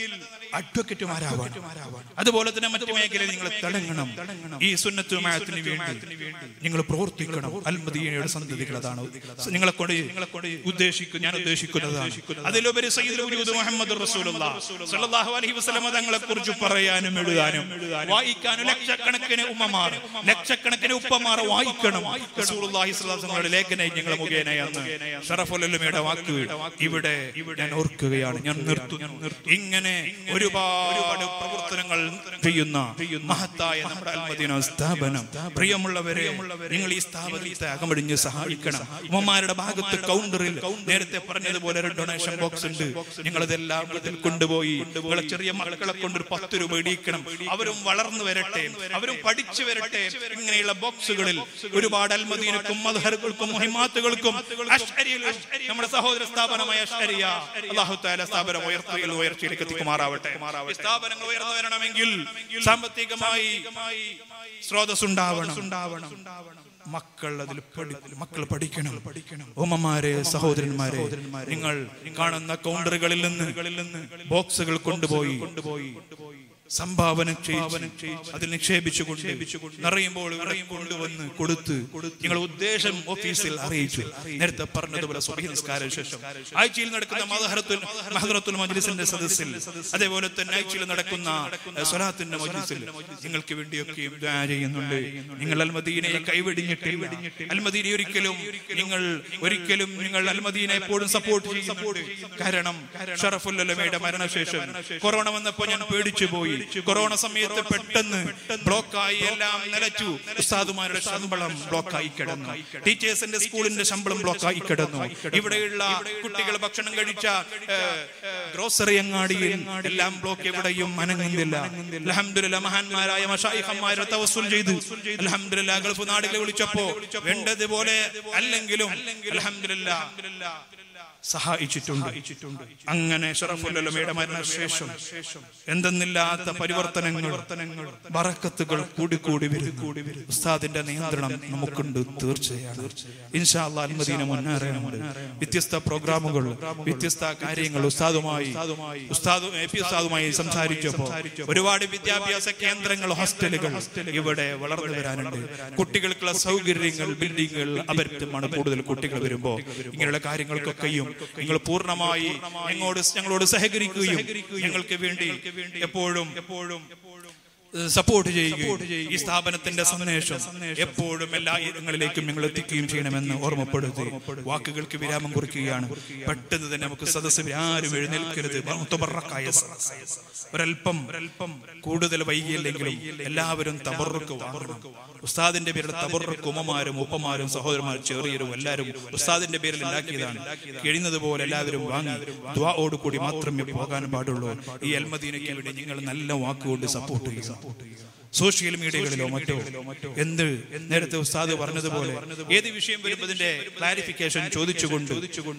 അഡ്വക്കറ്റുമാരാവാൻ അതുപോലെ തന്നെ മറ്റു മേഖലയിൽ നിങ്ങൾ തിളങ്ങണം ഈ സുന്നത്തുമായത്തിന് വേണ്ടി നിങ്ങൾ പ്രവർത്തിക്കണം അൽമദീനയുടെ സന്തതികൾ അതാണ് നിങ്ങളെ കൊണ്ട് നിങ്ങളെ കൊണ്ട് ഉദ്ദേശിക്കും ഞാൻ ഉദ്ദേശിക്കുന്നതാണ് അതിലുപരി സയ്യിദ് വജൂദ് മുഹമ്മദ് റസൂലുള്ളാഹ് സ്വല്ലല്ലാഹു അലൈഹി വസല്ലം തങ്ങളെ കുറിച്ച് പറയാനും എഴുതാനും വായിക്കാനും ലക്ഷക്കണക്കിന് ഉമ്മമാർ ലക്ഷക്കണക്കിന് ഉപ്പമാർ വായിക്കണം റസൂലുള്ളാഹി സ്വല്ലല്ലാഹു അലൈഹി വസല്ലമയുടെ ലേഖനം ഞങ്ങളെ മുഖേന അന്ന് ഷറഫുല്ലമയുടെ വാക്ക് ഇവിടെ ഞാൻ ഓർക്കുകയാണ് ഞാൻ നിർത്തുന്നു ഇങ്ങനെ ഒരുപാട് പ്രവർത്തനങ്ങൾ ചെയ്യുന്ന മഹത്തായ നമ്മുടെ അൽമദീന സ്ഥാപനം പ്രിയമുള്ളവരെ നിങ്ങൾ ഈ സ്ഥാപനത്തെ അകമടിഞ്ഞ് സഹായിക്കണം ഉമ്മമാരുടെ ഭാഗത്ത് കൗണ്ടറിൽ നേരത്തെ പറഞ്ഞതുപോലെ ഒരു ഡൊണേഷൻ ബോക്സ് ഉണ്ട് നിങ്ങളതെല്ലാം ഇതിൽ കൊണ്ടുപോയി നിങ്ങളെ ചെറിയ മക്കളെ കൊണ്ട് ഒരു പത്ത് രൂപ ഇടിക്കണം അവരും വളർന്നു വരട്ടെ അവരും പഠിച്ചു വരട്ടെ ഇങ്ങനെയുള്ള ബോക്സുകളിൽ ഒരുപാട് അൽമദീനക്കും മധുഹറുകൾക്കും മുഹിമാത്തുകൾക്കും അഷ്അരിയിലും നമ്മുടെ സഹോദര സ്ഥാപനമായ അഷ്അരിയ അല്ലാഹു തആല സ്ഥാപനം ഉയർത്തുകയിൽ ഉയർച്ചയിലേക്ക് എത്തിക്കുമാറാവട്ടെ ഈ സ്ഥാപനങ്ങൾ ഉയർന്നു വരണമെങ്കിൽ സാമ്പത്തികമായി സ്രോതസ് ഉണ്ടാവണം ഉണ്ടാവണം മക്കൾ അതിൽ പഠി- മക്കൾ പഠിക്കണം പഠിക്കണം ഉമ്മമാരെ സഹോദരന്മാരെ നിങ്ങൾ കാണുന്ന കൗണ്ടറുകളിൽ നിന്ന് ബോക്സുകൾ കൊണ്ടുപോയി കൊണ്ടുപോയി സംഭാവന ചെയ്ത് അതിൽ നിക്ഷേപിച്ചുകൊണ്ട് നിറയുമ്പോൾ ഇവിടെയും കൊണ്ടുവന്ന് കൊടുത്ത് നിങ്ങൾ ഉദ്ദേശം ഓഫീസിൽ അറിയിച്ചു നേരത്തെ പറഞ്ഞതുപോലെ സുബഹി നിസ്കാര ശേഷം ആഴ്ചയിൽ നടക്കുന്ന മദഹറത്തുൽ മഹദറത്തുൽ മജ്ലിസിന്റെ സദസ്സിൽ അതേപോലെ തന്നെ ആഴ്ചയിൽ നടക്കുന്ന ഏഹ്, സ്വലാത്തിന്റെ മജ്ലിസിൽ നിങ്ങൾക്ക് വേണ്ടിയൊക്കെയും ദുആ ചെയ്യുന്നുണ്ട് നിങ്ങൾ അൽമദീനയെ കൈവെടിഞ്ഞിട്ട് അൽമദീന ഒരിക്കലും നിങ്ങൾ ഒരിക്കലും നിങ്ങൾ അൽമദീനെ എപ്പോഴും സപ്പോർട്ട് ചെയ്യുന്നുണ്ട് കാരണം ഷറഫുല്ലമയുടെ മരണശേഷം കൊറോണ വന്നപ്പോ ഞാൻ പേടിച്ചു പോയി കൊറോണ സമയത്ത് പെട്ടെന്ന് ബ്ലോക്കായി എല്ലാം നിലച്ചു ഉസ്താദുമാരുടെ ശമ്പളം ബ്ലോക്കായി കിടന്നു ടീച്ചേഴ്സിന്റെ സ്കൂളിന്റെ ശമ്പളം ബ്ലോക്കായി കിടന്നു ഇവിടെയുള്ള കുട്ടികൾ ഭക്ഷണം കഴിച്ച ഗ്രോസറി അങ്ങാടിയിൽ എല്ലാം ബ്ലോക്ക് എവിടെയും അനങ്ങുന്നില്ല അൽഹംദുലില്ലാ മഹാന്മാരായ മഷായിഖന്മാരെ തവസ്സുൽ ചെയ്തു അൽഹംദുലില്ലാ ഗൾഫ് നാടുകളെ വിളിച്ചപ്പോ വേണ്ടതുപോലെ അല്ലെങ്കിലും അൽഹംദുലില്ലാ സഹായിച്ചിട്ടുണ്ട് അങ്ങനെ ഷറഫുല്ലമയുടെ മരണശേഷം എന്തെന്നില്ലാത്ത പരിവർത്തനങ്ങൾ ബറക്കത്തുകൾ കൂടിക്കൂടി കൂടി ഉസ്താദിന്റെ നിയന്ത്രണം നമുക്കുണ്ട് തീർച്ചയാണ് ഇൻഷാ അല്ലാഹ് അൽമദീന മുന്നേറാനുണ്ട് വ്യത്യസ്ത പ്രോഗ്രാമുകൾ വ്യത്യസ്ത കാര്യങ്ങൾ ഉസ്താദുമായി ഉസ്താദ് എ പി ഉസ്താദുമായി സംസാരിച്ചപ്പോ ഒരുപാട് വിദ്യാഭ്യാസ കേന്ദ്രങ്ങൾ ഹോസ്റ്റലുകൾ ഇവിടെ വളർന്നു വരാനുണ്ട് കുട്ടികൾക്കുള്ള സൗകര്യങ്ങൾ ബിൽഡിങ്ങുകൾ അപര്യാപ്തമാണ് കൂടുതൽ കുട്ടികൾ വരുമ്പോ ഇങ്ങനെയുള്ള കാര്യങ്ങൾക്കൊക്കെയും നിങ്ങൾ പൂർണ്ണമായി ഞങ്ങളോട് ഞങ്ങളോട് സഹകരിക്കുകയും ഞങ്ങൾക്ക് വേണ്ടി എപ്പോഴും എപ്പോഴും സപ്പോർട്ട് ചെയ്യുകയും ഈ സ്ഥാപനത്തിന്റെ സന്ദേശം എപ്പോഴും എല്ലാ ഇടങ്ങളിലേക്കും നിങ്ങൾ എത്തിക്കുകയും ചെയ്യണമെന്ന് ഓർമ്മപ്പെടുത്തി വാക്കുകൾക്ക് വിരാമം കുറിക്കുകയാണ് പെട്ടെന്ന് തന്നെ നമുക്ക് സദസ്സ് ആരും എഴുന്നേൽക്കരുത് മുത്തബറക്കായ സദസ്സ്. ഒരല്പം ഒരല്പം കൂടുതൽ വൈകിയില്ലെങ്കിലും എല്ലാവരും തബറുക്ക് വാങ്ങണം ഉസ്താദിന്റെ പേരിൽ തബറുക്ക് ഉമ്മമാരും ഉപ്പമാരും സഹോദരന്മാരും ചെറിയരും എല്ലാവരും ഉസ്താദിന്റെ പേരിൽ ഉണ്ടാക്കിയതാണ് കഴിയുന്നത് പോലെ എല്ലാവരും വാങ്ങി ദ്വാഓട് കൂടി മാത്രമേ പോകാൻ പാടുള്ളൂ ഈ അൽമദീനയ്ക്ക് വേണ്ടി നിങ്ങൾ നല്ല വാക്കുകൊണ്ട് സപ്പോർട്ട് ചെയ്യുക സോഷ്യൽ മീഡിയകളിലോ മറ്റോ എന്ത് നേരത്തെ ഉസ്താദ് പറഞ്ഞതുപോലെ ഏത് വിഷയം വരുന്നതിന്റെ ക്ലാരിഫിക്കേഷൻ ചോദിച്ചുകൊണ്ട്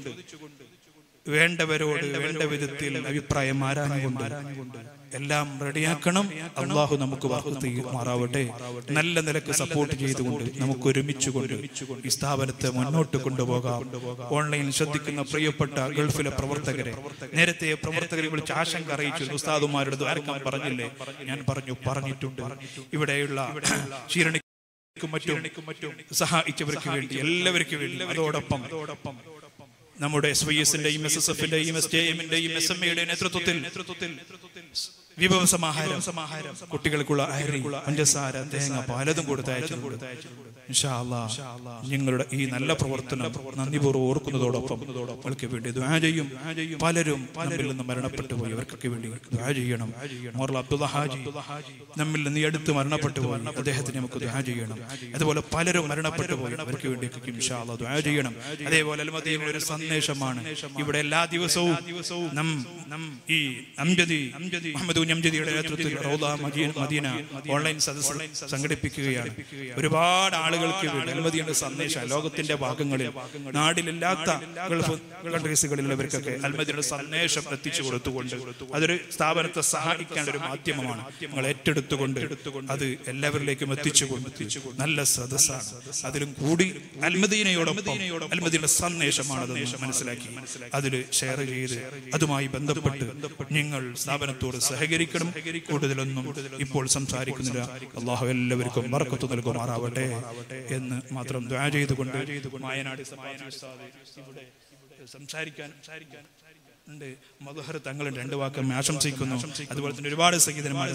വേണ്ടവരോട് വേണ്ട വിധത്തിൽ അഭിപ്രായം ആരാഞ്ഞുകൊണ്ട് എല്ലാം റെഡിയാക്കണം അള്ളാഹു നമുക്ക് വാർത്ത മാറാവട്ടെ നല്ല നിലക്ക് സപ്പോർട്ട് ചെയ്തുകൊണ്ട് നമുക്ക് ഒരുമിച്ച് കൊണ്ട് ഈ സ്ഥാപനത്തെ മുന്നോട്ട് കൊണ്ടുപോകാം ഓൺലൈനിൽ ശ്രദ്ധിക്കുന്ന പ്രിയപ്പെട്ട ഗൾഫിലെ പ്രവർത്തകരെ നേരത്തെ പ്രവർത്തകരെ വിളിച്ച് ആശങ്ക അറിയിച്ചു ഉസ്താദുമാരുടെ ദ്വാരക്കാൻ പറഞ്ഞില്ലേ ഞാൻ പറഞ്ഞു പറഞ്ഞിട്ടുണ്ട് ഇവിടെയുള്ള ക്ഷീരണി മറ്റും മറ്റും സഹായിച്ചവർക്ക് വേണ്ടി എല്ലാവർക്കും വേണ്ടി അതോടൊപ്പം അതോടൊപ്പം നമ്മുടെ എസ് വൈ എസിന്റെയും എസ് എസ് എഫിന്റെയും എസ് ജെ എമ്മിന്റെയും എസ് എം എയുടെ നേതൃത്വത്തിൽ നേതൃത്വത്തിൽ വിഭവ സമാഹാരം സമാഹാരം കുട്ടികൾക്കുള്ള അരി പഞ്ചസാര തേങ്ങ പലതും കൊടുത്തയച്ചു ഇൻഷാ അല്ലാ നിങ്ങളുടെ ഈ നല്ല പ്രവർത്തനം നന്ദിപൂർവ്വം ഓർക്കുന്നതോടൊപ്പം അവർക്ക് വേണ്ടി ദ്വാ ചെയ്യും പലരും നമ്മിൽ നിന്ന് മരണപ്പെട്ടു പോയി അവർക്കൊക്കെ വേണ്ടി ദ്വാ ചെയ്യണം മോറൽ അബ്ദുള്ള ഹാജി നമ്മിൽ നിന്ന് ഈ അടുത്ത് മരണപ്പെട്ടു പോയി അദ്ദേഹത്തിന് നമുക്ക് ദ്വാ ചെയ്യണം അതുപോലെ പലരും മരണപ്പെട്ടു പോയി അവർക്ക് വേണ്ടി ഇൻഷാ അല്ലാ ദ്വാ ചെയ്യണം അതേപോലെ അൽമദീനയുടെ ഒരു സന്ദേശമാണ് ഇവിടെ എല്ലാ ദിവസവും നം നം ഈ അംജദി മുഹമ്മദ് കുഞ്ഞ് അംജദിയുടെ നേതൃത്വത്തിൽ റൗദ മദീന മദീന ഓൺലൈൻ സദസ്സ് സംഘടിപ്പിക്കുകയാണ് ഒരുപാട് ആളുകൾക്ക് വേണ്ടി അൽമദിയുടെ സന്ദേശം ലോകത്തിന്റെ ഭാഗങ്ങളിൽ നാടിലില്ലാത്ത ഗൾഫ് കൺട്രീസുകളിലുള്ളവർക്കൊക്കെ അൽമദിയുടെ സന്ദേശം എത്തിച്ചു കൊടുത്തുകൊണ്ട് അതൊരു സ്ഥാപനത്തെ സഹായിക്കാൻ ഒരു മാധ്യമമാണ് നിങ്ങൾ ഏറ്റെടുത്തുകൊണ്ട് അത് എല്ലാവരിലേക്കും എത്തിച്ചുകൊണ്ട് നല്ല സദസ്സാണ് അതിലും കൂടി അൽമദീനയോടൊപ്പം അൽമദീനയുടെ സന്ദേശമാണ് അത് മനസ്സിലാക്കി അതിൽ ഷെയർ ചെയ്ത് അതുമായി ബന്ധപ്പെട്ട് നിങ്ങൾ സ്ഥാപനത്തോട് സഹകരിക്കണം കൂടുതലൊന്നും ഇപ്പോൾ സംസാരിക്കുന്നില്ല അള്ളാഹു എല്ലാവർക്കും ബർക്കത്ത് നൽകുമാറാവട്ടെ എന്ന് മാത്രം ദ്വാ ചെയ്തുകൊണ്ട് മായനാട് സഭാ ഉസ്താദ് ഇവിടെ സംസാരിക്കാൻ സംസാരിക്കാൻ ഉണ്ട് മധുഹർ തങ്ങളും രണ്ട് വാക്കും ആശംസിക്കുന്നു അതുപോലെ തന്നെ ഒരുപാട് സംഗീതന്മാരെ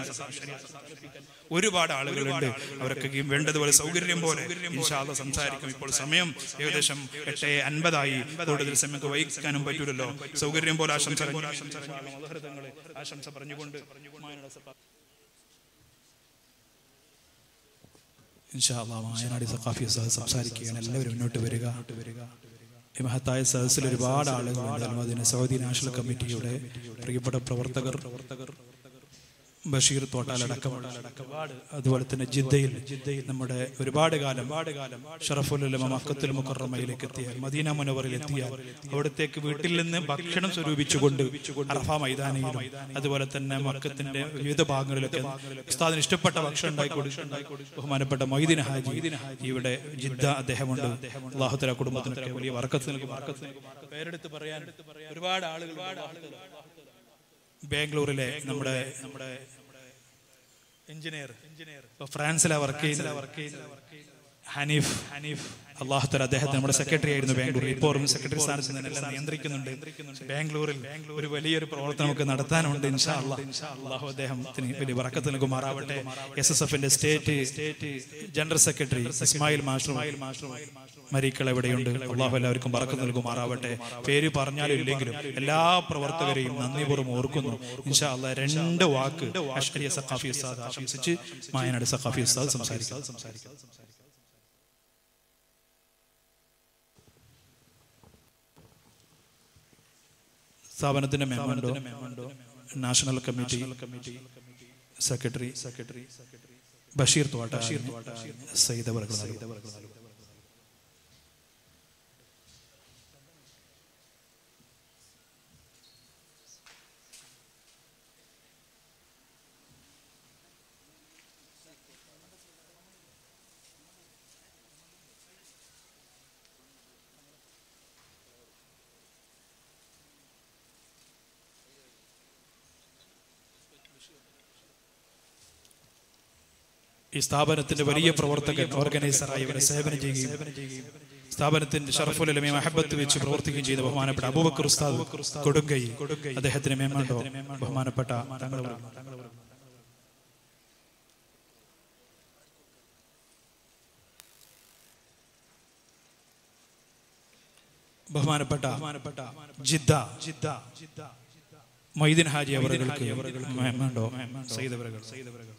ഒരുപാട് ആളുകളുണ്ട് അവരൊക്കെ ഈ വേണ്ടതുപോലെ സൗകര്യം പോലെ ഇൻഷാല്ല സംസാരിക്കും ഇപ്പോൾ സമയം ഏകദേശം എട്ട് അൻപതായി കൂടുതൽ സമയം വഹിക്കാനും പറ്റൂലല്ലോ സൗകര്യം പോലെ ആശംസ മധുഹർ തങ്ങളെ ആശംസ പറഞ്ഞുകൊണ്ട് മായനാടി സഖാഫി ഉസ്താദ് സംസാരിക്കുകയാണ് എല്ലാവരും മുന്നോട്ട് വരിക വരിക ഈ മഹത്തായ സദസ്സിൽ ഒരുപാട് ആളുകളുണ്ട് അൽമദീന സൗദി നാഷണൽ കമ്മിറ്റിയുടെ പ്രിയപ്പെട്ട പ്രവർത്തകർ പ്രവർത്തകർ ബഷീർ തോട്ടാലടക്കമുള്ള ഒരുപാട് അതുപോലെ തന്നെ ജിദ്ദയിൽ ജിദ്ദയിൽ നമ്മുടെ ഒരുപാട് കാലം ഒരുപാട് കാലം ഷറഫുൽ മക്കത്തുൽ മുക്കറമയിലേക്ക് എത്തിയാൽ മദീന മുനവറിൽ എത്തിയാൽ അവിടത്തേക്ക് വീട്ടിൽ നിന്ന് ഭക്ഷണം സ്വരൂപിച്ചുകൊണ്ട് അറഫ മൈതാനിയിലും അതുപോലെ തന്നെ മക്കത്തിന്റെ വിവിധ ഭാഗങ്ങളിലൊക്കെ ഉസ്താദിന് ഇഷ്ടപ്പെട്ട ഭക്ഷണം ഉണ്ടായിക്കൊടുക്കും ബഹുമാനപ്പെട്ട മൊയ്തീൻ ഹാജി ഇവിടെ ജിദ്ദ അദ്ദേഹമുണ്ട് അള്ളാഹുത്തല കുടുംബത്തിനൊക്കെ വലിയ വർക്കത്ത് നൽകും വർക്കത്ത് നൽകും പേരെടുത്ത് പറയാൻ ഒരുപാട് ആളുകൾ ഒരുപാട് ആളുകൾ ബാംഗ്ലൂരിലെ നമ്മുടെ നമ്മുടെ എഞ്ചിനീയർ എഞ്ചിനീയർ ഇപ്പൊ ഫ്രാൻസിലെ വർക്ക് ചെയ്യുന്ന വർക്ക് ചെയ്യുന്ന ഹനീഫ് ഹനീഫ് അള്ളാഹുത്തല അദ്ദേഹത്തെ നമ്മുടെ സെക്രട്ടറി ആയിരുന്നു ബാംഗ്ലൂരിൽ ഇപ്പോൾ സെക്രട്ടറി സ്ഥാനത്ത് നിന്ന് എല്ലാം നിയന്ത്രിക്കുന്നുണ്ട് ബാംഗ്ലൂരിൽ ഒരു വലിയൊരു പ്രവർത്തനം നമുക്ക് നടത്താനുണ്ട് ഇൻഷാ അള്ളാഹ് അള്ളാഹു അദ്ദേഹത്തിന് വലിയ വറക്കത്ത് നൽകുമാറാവട്ടെ എസ് എസ് എഫിന്റെ state state general secretary Ismail master master മരീക്കൾ എവിടെയുണ്ട് അള്ളാഹു എല്ലാവർക്കും പറക്കം നൽകുമാറാവട്ടെ പേര് പറഞ്ഞാലും ഇല്ലെങ്കിലും എല്ലാ പ്രവർത്തകരെയും നന്ദിപൂർവ്വം ഓർക്കുന്നു ഇൻഷാ അള്ളാഹ് രണ്ട് വാക്ക് അഷ്കരിയ സഖാഫി ഉസ്താദ് ആശംസിച്ച് മായനാട് സഖാഫി ഉസ്താദ് സംസാരിക്കാം സംസാരിക്കാം സ്ഥാപനത്തിന്റെ memento national committee committee secretary secretary Basheer Thotta Basheer Thotta Sayyid അവർകൾ ഈ സ്ഥാപനത്തിന്റെ വലിയ പ്രവർത്തകൻ ഓർഗനൈസറായി ഇവരെ സേവനം ചെയ്യുകയും സ്ഥാപനത്തിന്റെ ഷറഫുലമെ മഹബത്ത് വെച്ച് പ്രവർത്തിക്കുകയും ചെയ്ത ബഹുമാനപ്പെട്ട അബൂബക്കർ ഉസ്താദ് കൊടുങ്കൈ അദ്ദേഹത്തിന് മേമാണ്ടോ ബഹുമാനപ്പെട്ട തങ്ങൾ ബഹുമാനപ്പെട്ട ബഹുമാനപ്പെട്ട ജിദ്ദ ജിദ്ദ ജിദ്ദ മൊയ്തീൻ ഹാജി അവറുകൾക്ക് മേമാണ്ടോ സൈദവറുകൾ സൈദവറുകൾ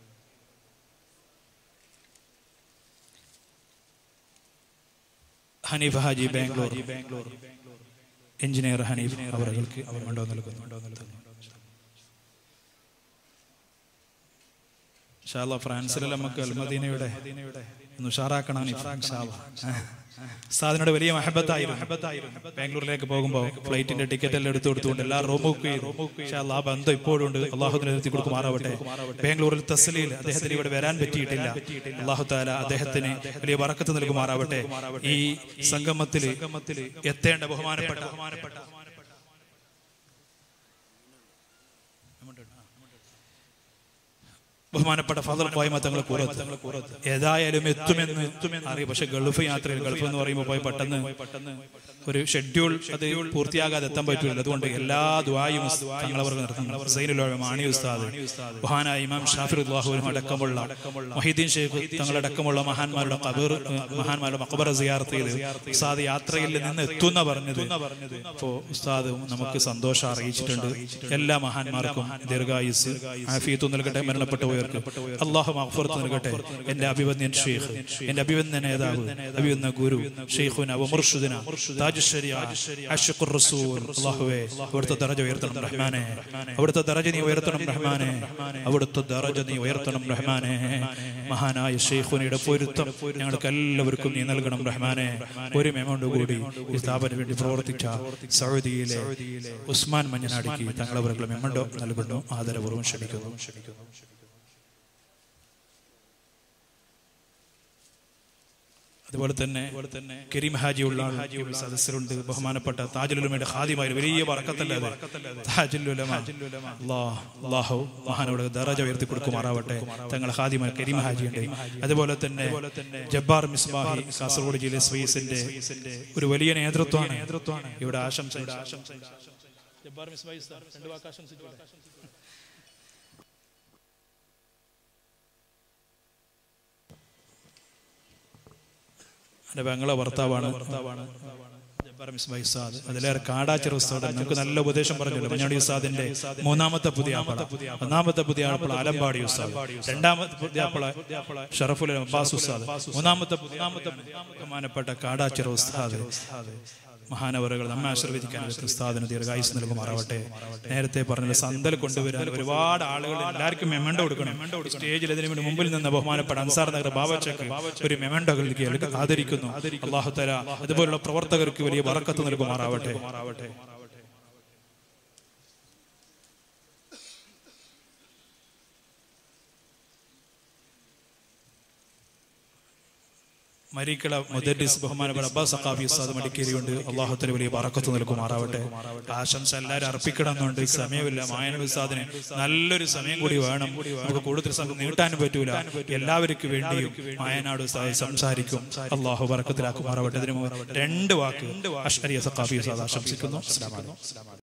ഹനീഫ് ഹാജി ബാംഗ്ലൂർ ബാംഗ്ലൂർ എഞ്ചിനീയർ ഹനീഫ് അവർക്ക് ഉണ്ടോ നൽകുന്നു ഷാല ഫ്രാൻസിൽ നമുക്ക് അൽമദീനയുടെ ഒന്ന് ഉഷാറാക്കണം സാദിനോട് വലിയ മഹബത്തായിരുന്നു ബാംഗ്ലൂരിലേക്ക് പോകുമ്പോൾ ഫ്ലൈറ്റിന്റെ ടിക്കറ്റ് എല്ലാം എടുത്തു കൊടുത്തുകൊണ്ട് എല്ലാ റൂം ബുക്ക് ചെയ്തു ആ ബന്ധം ഇപ്പോഴും ഉണ്ട് അള്ളാഹുദിനെ നിർത്തി കൊടുക്കുമാറാവട്ടെ ബാംഗ്ലൂരിൽ തസ്ലിയിൽ അദ്ദേഹത്തിന് ഇവിടെ വരാൻ പറ്റിയിട്ടില്ല അള്ളാഹു താല അദ്ദേഹത്തിന് വലിയ വറക്കത്ത് നൽകുമാറാവട്ടെ ഈ സംഗമത്തിൽ എത്തേണ്ട ബഹുമാനപ്പെട്ട ബഹുമാനപ്പെട്ട ബഹുമാനപ്പെട്ട ഫാദർ കോയ്മ തങ്ങൾ കൂറത്ത് ഏതായാലും എത്തുമെന്ന് അറിയാം പക്ഷെ ഗൾഫ് യാത്രയിൽ ഗൾഫ് എന്ന് പറയുമ്പോൾ പോയി പെട്ടെന്ന് ഒരു ഷെഡ്യൂൾ അത് പൂർത്തിയാകാതെ എത്താൻ പറ്റില്ല അതുകൊണ്ട് എല്ലാ ദ്വായും തങ്ങളവർ നടത്തുന്നു ഹുസൈനുലോഴ മാണി ഉസ്താദ് മഹാനായ ഇമാം ഷാഫിർ ഉല്ലാഹുവിനും അടക്കമുള്ള മൊഹീദ്ദീൻ ഷെയ്ഖ് തങ്ങളടക്കമുള്ള മഹാന്മാരുടെ കബർ മഹാന്മാരുടെ മക്കബറ സിയാർത്ത് ചെയ്ത് ഉസ്താദ് യാത്രയിൽ നിന്ന് എത്തുന്ന പറഞ്ഞത് അപ്പോ ഉസ്താദ് നമുക്ക് സന്തോഷം അറിയിച്ചിട്ടുണ്ട് എല്ലാ മഹാന്മാർക്കും ദീർഘായുസ് ആഫിയത്ത് നൽകട്ടെ മരണപ്പെട്ടു പോയവർക്ക് അള്ളാഹു മഹഫുറത്ത് നൽകട്ടെ എന്റെ അഭിവന്യൻ ഷെയ്ഖ് എന്റെ അഭിവന്യ നേതാവ് അഭിവന്യ ഗുരു ഷെയ്ഖുന മുർഷുദിന താജുശരിയ അഷഖുർ റസൂൽ അള്ളാഹുവേ അവിടുത്തെ ദറജ ഉയർത്തണം റഹ്മാനെ അവിടുത്തെ ദറജ നീ ഉയർത്തണം റഹ്മാനെ അവിടുത്തെ ദറജ നീ ഉയർത്തണം റഹ്മാനെ മഹാനായ ഷെയ്ഖുനയുടെ പൊരുത്തം ഞങ്ങൾക്ക് എല്ലാവർക്കും നീ നൽകണം റഹ്മാനെ ഒരു എമൗണ്ട് കൂടി ഈ സ്ഥാപനം വേണ്ടി പ്രവർത്തിച്ച സൗദിയിലെ ഉസ്മാൻ മഞ്ഞനാടിക്ക് തങ്ങളവർക്ക് മെമ്മണ്ടോ നൽകുന്നു ആദരപൂർവ്വം ക്ഷണിക്കുന്നു അതുപോലെ തന്നെ കരീം ഹാജി ഉള്ള സദസ്യരുണ്ട് ബഹുമാനപ്പെട്ട താജുലുലമയുടെ ഹാദിമാര് വലിയ വറക്കത്തല്ലേ അത് താജുലുലമ അല്ലാഹ് അല്ലാഹു മഹാനോട് ദറജ ഉയർത്തി കൊടുക്കുമാറാവട്ടെ തങ്ങൾ ഹാദിമാർ കരീം ഹാജി ഉണ്ട് അതുപോലെ തന്നെ ജബ്ബാർ മിസ്ബാഹി കാസർഗോഡ് ജില്ലയിലെ സ്വീസിന്റെ ഒരു വലിയ നേതൃത്വമാണ് ഇവിടെ ആശംസ ജബ്ബാർ മിസ്ബാഹി രണ്ട് വാക്ക് ആശംസിച്ചോട്ടെ എന്റെ പെങ്ങളെ ഭർത്താവാണ് ജബ്ബാർ മിസ്ബാഹി ഉസ്താദ് അതിലേറെ കാടാച്ചിറ ഉസ്താദ് നമുക്ക് നല്ല ഉപദേശം പറഞ്ഞല്ലോ മഞ്ഞാടി ഉസ്താദിന്റെ മൂന്നാമത്തെ പുതിയ ആപ്പിള ഒന്നാമത്തെ പുതിയ ആപ്പിള ആലമ്പാടി ഉസ്താദ് രണ്ടാമത്തെ പുതിയ ആപ്പിള ഷറഫുൽ അബ്ബാസ് ഉസ്താദ് മൂന്നാമത്തെ മൂന്നാമത്തെ ബഹുമാനപ്പെട്ട കാടാച്ചിറ ഉസ്താദ് മഹാനവറുകൾ നമ്മെ ആശീർവദിക്കാൻ ഉസ്താദിന് ദീർഘായുസ് നൽകുമാറാവട്ടെ നേരത്തെ പറഞ്ഞ സന്തൽ കൊണ്ടുവരാൻ ഒരുപാട് ആളുകൾ എല്ലാവർക്കും മെമണ്ടോ കൊടുക്കണം സ്റ്റേജിൽ ഇതിനു വേണ്ടി മുമ്പിൽ നിന്ന് ബഹുമാനപ്പെട്ട അൻസാർ നഗർ ബാബച്ചക്ക് ഒരു മെമണ്ടോ നൽകി ആദരിക്കുന്നു അള്ളാഹു തല അതുപോലുള്ള പ്രവർത്തകർക്ക് വലിയ വറക്കത്ത് നൽകുമാറാവട്ടെ മരിക്കള മുദരിസ് ബഹുമാനപ്പെട്ട അബ്ബാസ് സഖാഫി ഉസ്താദ് മടിക്കേരിയുണ്ട് അള്ളാഹുത്തിന് വലിയ പറക്കത്ത് നൽകുമാറാവട്ടെ ആശംസ എല്ലാവരും അർപ്പിക്കണമെന്നുണ്ട് സമയമില്ല മായന ഉസ്താദിന് നല്ലൊരു സമയം കൂടി വേണം നമുക്ക് കൂടുതൽ സമയം നീട്ടാനും പറ്റൂല എല്ലാവർക്കും വേണ്ടിയും മായനാട് ഉസ്താദ് സംസാരിക്കും അള്ളാഹു പറക്കത്തിലാക്കുമാറാവട്ടെ ഇതിന് രണ്ട് വാക്ക് അഷ്കരിയ സഖാഫി ഉസ്താദ് ആശംസിക്കുന്നു അസ്സലാമു അലൈക്കും